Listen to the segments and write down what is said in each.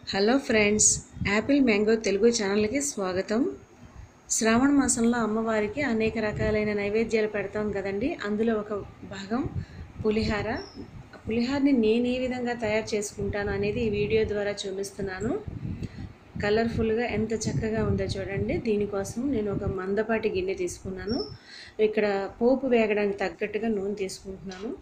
hello friends apple mango Telugu ఛానల్కి స్వాగతం శ్రావణ మాసంలో అమ్మవారికి అనేక రకాలైన నైవేద్యాలు పెడతాం కదండి అందులో ఒక భాగం పులిహార ఆ పులిహారని నేను ఏ విధంగా తయారు చేసుకుంటాను అనేది ఈ వీడియో ద్వారా చూపిస్తున్నాను కలర్ఫుల్గా ఎంత చక్కగా ఉందో చూడండి దీనికోసం నేను ఒక మందపాటి గిన్నె తీసుకున్నాను ఇక్కడ పోపు వేగడానికి తగ్గట్టుగా నూనె తీసుకుంటున్నాను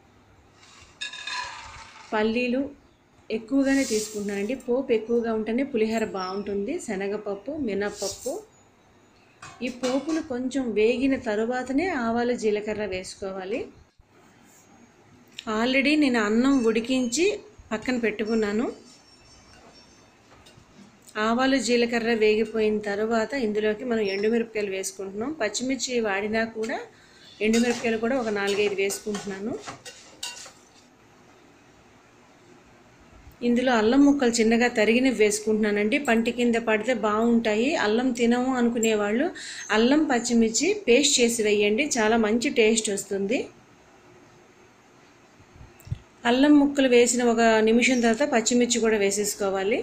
పల్లీలు ఎక్కువగానే తీసుకుంటున్నానండి పోపు ఎక్కువగా ఉంటేనే పులిహోర బాగుంటుంది శనగపప్పు మినప్పప్పు ఈ పోపులు కొంచెం వేగిన తరువాతనే ఆవాలు జీలకర్ర వేసుకోవాలి ఆల్రెడీ నేను అన్నం ఉడికించి పక్కన పెట్టుకున్నాను ఆవాలు జీలకర్ర వేగిపోయిన తర్వాత ఇందులోకి మనం ఎండుమిరపకాయలు వేసుకుంటున్నాం పచ్చిమిర్చి వాడినా కూడా ఎండుమిరపకాయలు కూడా ఒక నాలుగైదు వేసుకుంటున్నాను ఇందులో అల్లం ముక్కలు చిన్నగా తరిగినవి వేసుకుంటున్నానండి పంటి కింద పడితే బాగుంటాయి అల్లం తినము అనుకునేవాళ్ళు అల్లం పచ్చిమిర్చి పేస్ట్ చేసి వేయండి చాలా మంచి టేస్ట్ వస్తుంది అల్లం ముక్కలు వేసిన ఒక నిమిషం తర్వాత పచ్చిమిర్చి కూడా వేసేసుకోవాలి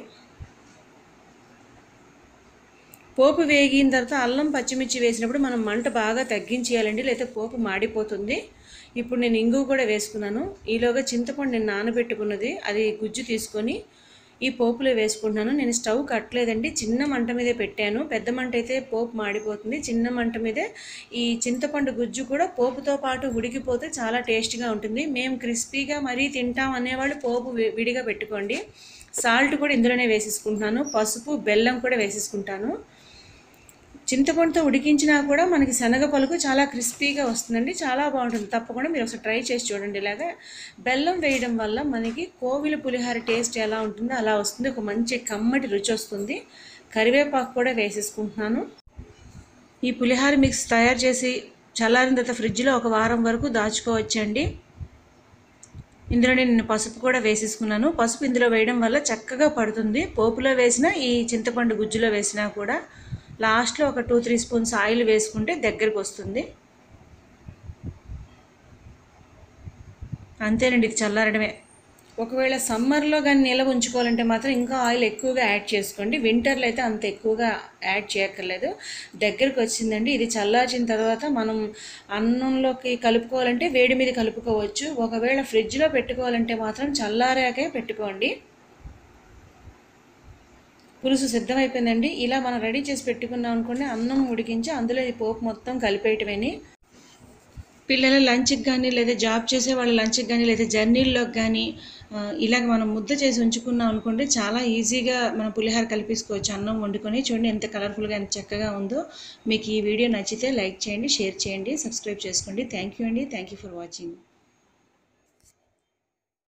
పోపు వేగిన తర్వాత అల్లం పచ్చిమిర్చి వేసినప్పుడు మనం మంట బాగా తగ్గించేయాలండి లేకపోతే పోపు మాడిపోతుంది ఇప్పుడు నేను ఇంగు కూడా వేసుకున్నాను ఈలోగా చింతపండు నేను నానబెట్టుకున్నది అది గుజ్జు తీసుకొని ఈ పోపులో వేసుకుంటున్నాను నేను స్టవ్ కట్టలేదండి చిన్న మంట మీదే పెట్టాను పెద్ద మంట అయితే పోపు మాడిపోతుంది చిన్న మంట మీదే ఈ చింతపండు గుజ్జు కూడా పోపుతో పాటు ఉడికిపోతే చాలా టేస్ట్గా ఉంటుంది మేము క్రిస్పీగా మరీ తింటాం అనేవాళ్ళు పోపు విడిగా పెట్టుకోండి సాల్ట్ కూడా ఇందులోనే వేసేసుకుంటున్నాను పసుపు బెల్లం కూడా వేసేసుకుంటాను చింతపండుతో ఉడికించినా కూడా మనకి శనగ పలుకు చాలా క్రిస్పీగా వస్తుందండి చాలా బాగుంటుంది తప్పకుండా మీరు ఒకసారి ట్రై చేసి చూడండి ఇలాగా బెల్లం వేయడం వల్ల మనకి కోవిల పులిహార టేస్ట్ ఎలా ఉంటుందో అలా వస్తుంది ఒక మంచి కమ్మటి రుచి వస్తుంది కరివేపాకు కూడా వేసేసుకుంటున్నాను ఈ పులిహార మిక్స్ తయారు చేసి చల్లారిన తర్వాత ఫ్రిడ్జ్లో ఒక వారం వరకు దాచుకోవచ్చండి ఇందులో నేను పసుపు కూడా వేసేసుకున్నాను పసుపు ఇందులో వేయడం వల్ల చక్కగా పడుతుంది పోపులో వేసినా ఈ చింతపండు గుజ్జులో వేసినా కూడా లాస్ట్లో ఒక టూ త్రీ స్పూన్స్ ఆయిల్ వేసుకుంటే దగ్గరికి వస్తుంది అంతేనండి ఇది చల్లారడమే ఒకవేళ సమ్మర్లో కానీ నిల్వ ఉంచుకోవాలంటే మాత్రం ఇంకా ఆయిల్ ఎక్కువగా యాడ్ చేసుకోండి వింటర్లో అయితే అంత ఎక్కువగా యాడ్ చేయక్కర్లేదు దగ్గరికి వచ్చిందండి ఇది చల్లార్చిన తర్వాత మనం అన్నంలోకి కలుపుకోవాలంటే వేడి మీద కలుపుకోవచ్చు ఒకవేళ ఫ్రిడ్జ్లో పెట్టుకోవాలంటే మాత్రం చల్లారాకే పెట్టుకోండి పులుసు సిద్ధమైపోయిందండి ఇలా మనం రెడీ చేసి పెట్టుకున్నాం అనుకోండి అన్నం ఉడికించి అందులో ఈ పోపు మొత్తం కలిపేయటమని పిల్లల లంచ్కి కానీ లేదా జాబ్ చేసే వాళ్ళ లంచ్కి కానీ లేదా జర్నీల్లోకి కానీ ఇలాగ మనం ముద్ద చేసి ఉంచుకున్నాం అనుకోండి చాలా ఈజీగా మనం పులిహార కలిపేసుకోవచ్చు అన్నం వండుకొని చూడండి ఎంత కలర్ఫుల్గా ఎంత చక్కగా ఉందో మీకు ఈ వీడియో నచ్చితే లైక్ చేయండి షేర్ చేయండి సబ్స్క్రైబ్ చేసుకోండి థ్యాంక్ యూ అండి థ్యాంక్ యూ ఫర్ వాచింగ్